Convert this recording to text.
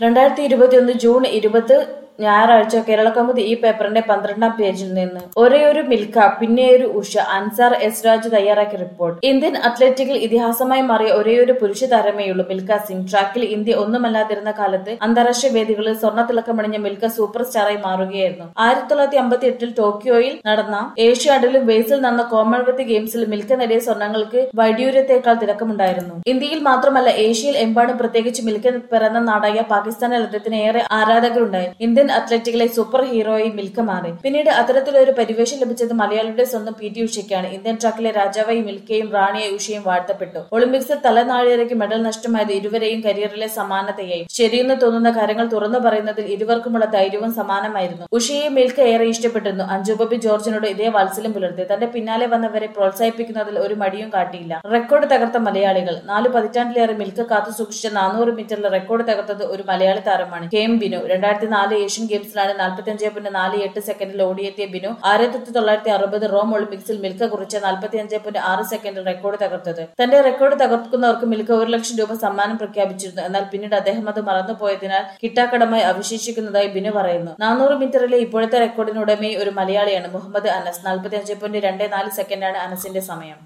രണ്ടായിരത്തി ഇരുപത്തിയൊന്ന് ജൂൺ ഇരുപത് ഞായറാഴ്ച കേരളകൗമുദി ഈ പേപ്പറിന്റെ പന്ത്രണ്ടാം പേജിൽ നിന്ന് ഒരേയൊരു മിൽക്ക പിന്നെയൊരു ഉഷ അൻസാർ എസ് രാജ് തയ്യാറാക്കിയ റിപ്പോർട്ട് ഇന്ത്യൻ അത്ലറ്റിക്കിൽ ഇതിഹാസമായി മാറിയ ഒരേയൊരു പുരുഷ താരമേയുള്ളൂ മിൽക്ക സിംഗ് ട്രാക്കിൽ ഇന്ത്യ ഒന്നുമല്ലാതിരുന്ന കാലത്ത് അന്താരാഷ്ട്ര വേദികളിൽ സ്വർണ്ണ തിളക്കമണിഞ്ഞ മിൽക്ക സൂപ്പർ സ്റ്റാറായി മാറുകയായിരുന്നു ആയിരത്തി തൊള്ളായിരത്തി അമ്പത്തി എട്ടിൽ ടോക്കിയോയിൽ നടന്ന ഏഷ്യാഡിലും വെയ്സിൽ നടന്ന കോമൺവെൽത്ത് ഗെയിംസിൽ മിൽക്ക നേടിയ സ്വർണ്ണങ്ങൾക്ക് വൈഡ്യൂര്യത്തെക്കാൾ തിളക്കമുണ്ടായിരുന്നു ഇന്ത്യയിൽ മാത്രമല്ല ഏഷ്യയിൽ എമ്പാടും പ്രത്യേകിച്ച് മിൽക്ക പിറന്ന നാടായ പാകിസ്ഥാനിൽ അദ്ദേഹത്തിന് ഏറെ ആരാധകരുണ്ടായിരുന്നു ഇന്ത്യൻ അത്ലറ്റിക്കിലെ സൂപ്പർ ഹീറോയി മിൽക്ക മാറി പിന്നീട് അത്തരത്തിലൊരു പരിവേഷം ലഭിച്ചത് മലയാളിയുടെ സ്വന്തം പി ടി ഉഷയ്ക്കാണ് ഇന്ത്യൻ ട്രാക്കിലെ രാജാവായി മിൽക്കയും റാണിയായി ഉഷയും വാഴ്ത്തപ്പെട്ടു ഒളിമ്പിക്സിൽ തലനാഴിയരയ്ക്ക് മെഡൽ നഷ്ടമായത് ഇരുവരെയും കരിയറിലെ സമാനതയായി ശരിയെന്ന് തോന്നുന്ന കാര്യങ്ങൾ തുറന്നു പറയുന്നതിൽ ഇരുവർക്കുമുള്ള ധൈര്യവും സമാനമായിരുന്നു ഉഷയെ മിൽക്ക ഏറെ ഇഷ്ടപ്പെട്ടിരുന്നു അഞ്ജു ബോബി ജോർജിനോട് ഇതേ വാത്സല്യം പുലർത്തി തന്റെ പിന്നാലെ വന്നവരെ പ്രോത്സാഹിപ്പിക്കുന്നതിൽ ഒരു മടിയും കാട്ടിയില്ല റെക്കോർഡ് തകർത്ത മലയാളികൾ നാല് പതിറ്റാണ്ടിലേറെ മിൽക്ക കാത്തു സൂക്ഷിച്ച നാനൂറ് മീറ്ററിൽ റെക്കോർഡ് തകർത്തത് ഒരു മലയാളി താരമാണ് കെ എം ബിനു രണ്ടായിരത്തി നാല് ഏഷ്യൻ ഗെയിംസിലാണ് നാൽപ്പത്തിയഞ്ച് പോയിന്റ് നാല് എട്ട് സെക്കൻഡിൽ ഓടിയെത്തിയ ബിനു ആയിരത്തി തൊള്ളായിരത്തി അറുപത് റോം ഒളിമ്പിക്സിൽ മിൽക്ക കുറിച്ച നാൽപ്പത്തിയഞ്ച് പോയിന്റ് ആറ് സെക്കൻഡിൽ റെക്കോർഡ് തകർത്തത് തന്റെ റെക്കോർഡ് തകർക്കുന്നവർക്ക് മിൽക്ക ഒരു ലക്ഷം രൂപ സമ്മാനം പ്രഖ്യാപിച്ചിരുന്നു എന്നാൽ പിന്നീട് അദ്ദേഹം അത് മറന്നുപോയതിനാൽ കിട്ടാക്കടമായി അവശേഷിക്കുന്നതായി ബിനു പറയുന്നു നാനൂറ് മീറ്ററിലെ ഇപ്പോഴത്തെ റെക്കോർഡിന് ഉടമയും ഒരു മലയാളിയാണ് മുഹമ്മദ് അനസ് നാൽപ്പത്തിയഞ്ച് പോയിന്റ് രണ്ട് നാല് സെക്കൻഡാണ് അനസിന്റെ സമയം